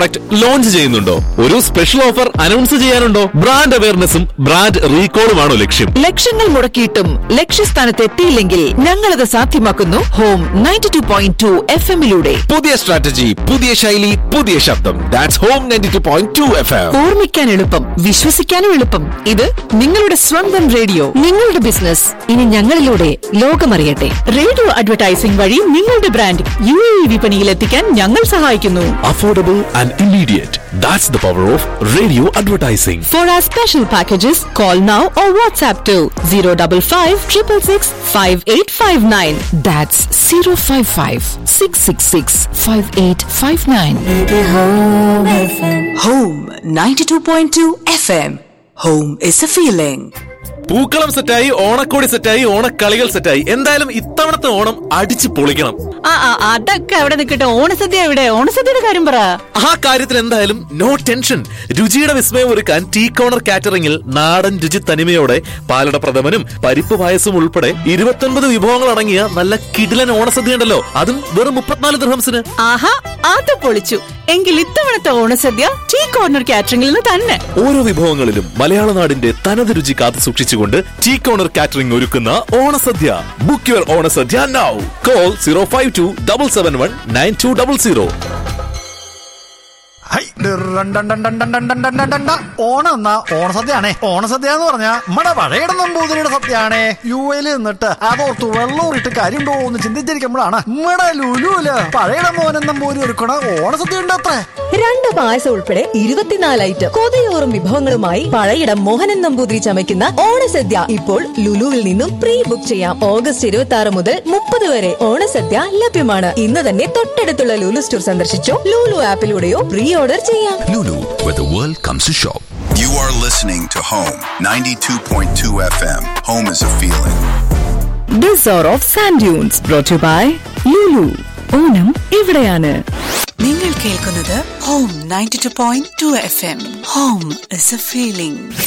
Product launch ചെയ്യുന്നുണ്ടോ ഒരു special offer announce ചെയ്യാനുണ്ടോ ബ്രാൻഡ് അവയർനെസ്സും ബ്രാൻഡ് റീകോളുമാണോ ലക്ഷ്യം ലക്ഷങ്ങൾ മുടക്കിയിട്ടും ലക്ഷ്യസ്ഥാനത്ത് എത്തിയില്ലെങ്കിൽ ഞങ്ങളത് സാധ്യമാക്കുന്നു home ninety two point two F എമ്മിലൂടെ പുതിയ സ്ട്രാറ്റജി പുതിയ ശൈലി പുതിയ ശബ്ദം that's home ninety two point two F M ഓർമ്മിക്കാൻ എളുപ്പം വിശ്വസിക്കാനും എളുപ്പം ഇത് നിങ്ങളുടെ സ്വന്തം റേഡിയോ നിങ്ങളുടെ ബിസിനസ് ഇനി ഞങ്ങളിലൂടെ ലോകമറിയട്ടെ റേഡിയോ അഡ്വർടൈസിംഗ് വഴി നിങ്ങളുടെ ബ്രാൻഡ് യു എ വിപണിയിൽ എത്തിക്കാൻ ഞങ്ങൾ സഹായിക്കുന്നു affordable and immediate that's the power of radio advertising For our special packages, call now or WhatsApp to 055 666 5859. That's 055 666 5859. Home 92.2 FM. Home is a feeling. പൂക്കളം സെറ്റായി ഓണക്കോടി സെറ്റായി ഓണക്കളികൾ സെറ്റായി എന്തായാലും ഇത്തവണത്തെ ഓണം അടിച്ചു പൊളിക്കണം ആ ആ, അതൊക്കെ അവിടെ നിൽക്കട്ടെ ഓണസദ്യ എവിടെ ഓണസദ്യയുടെ കാര്യം പറ ആ കാര്യത്തിൽ എന്തായാലും നോ ടെൻഷൻ രുചിയുടെ വിസ്മയം ഒരുക്കാൻ ടീ കോണർ കാറ്ററിംഗിൽ നാടൻ രുചി തനിമയോടെ പാലട പ്രഥമനും പരിപ്പ് പായസവും ഉൾപ്പെടെ ഇരുപത്തൊൻപത് വിഭവങ്ങൾ അടങ്ങിയ നല്ല കിടിലൻ ഓണസദ്യ ഉണ്ടല്ലോ അതും വെറും മുപ്പത്തിനാല് ദൃഹംസിന് ആഹാ അത് പൊളിച്ചു എങ്കിൽ ഇത്തവണത്തെ ഓണസദ്യ ടീ കോർണർ കാറ്ററിംഗിൽ നിന്ന് തന്നെ ഓരോ വിഭവങ്ങളിലും മലയാള നാടിന്റെ തനത് രുചി കാത്തു സൂക്ഷിച്ചുകൊണ്ട് ടീ കോണർ കാറ്ററിംഗ് ഒരുക്കുന്ന ഓണസദ്യ book your Onasadya now call zero five two double seven one nine two double zero ഹൈ, ഡിറൻ ഡൺ ഡൺ ഡൺ ഡൺ ഡൺ ഡൺ ഡൺ ഡൺ ഡൺ ഡ. ഓണം എന്നാ ഓണസദ്യയാണേ ഓണസദ്യ എന്ന് പറഞ്ഞാ നമ്മടെ പഴയുടെ നമ്പൂതിരിയുടെ സദ്യയാണേ യു എയിൽ നിന്നിട്ട് അതോർത്ത് വെള്ളൂറിട്ട് കാര്യമുണ്ടോ എന്ന് ചിന്തിച്ചിരിക്കുമ്പോഴാണ് നമ്മടെ ലുലുല് പഴയുടെ മോനൻ നമ്പൂരി ഒരുക്കണ ഓണസദ്യ ഉണ്ട് അത്രേ രണ്ട് പായസം ഉൾപ്പെടെ ഇരുപത്തിനാല് ഐറ്റം കൊതിയോറും വിഭവങ്ങളുമായി പഴയിടം മോഹനൻ നമ്പൂതിരി ചമയ്ക്കുന്ന ഓണസദ്യ ഇപ്പോൾ ലുലുവിൽ നിന്നും പ്രീ ബുക്ക് ചെയ്യാം ഓഗസ്റ്റ് ഇരുപത്തി ആറ് മുതൽ മുപ്പത് വരെ ഓണസദ്യ ലഭ്യമാണ് ഇന്ന് തന്നെ തൊട്ടടുത്തുള്ള ലുലു സ്റ്റോർ സന്ദർശിച്ചോ ലുലു ആപ്പിലൂടെയോ പ്രീ ഓർഡർ ചെയ്യാം Lulu, where the world comes to shop. You are listening to Home 92.2 FM. Home is a feeling. This hour of Sand Dunes brought to you by Lulu. Onam ഇവിടെയാണ് നിങ്ങൾ കേൾക്കുന്നത് Home 92.2 FM. Home is a feeling.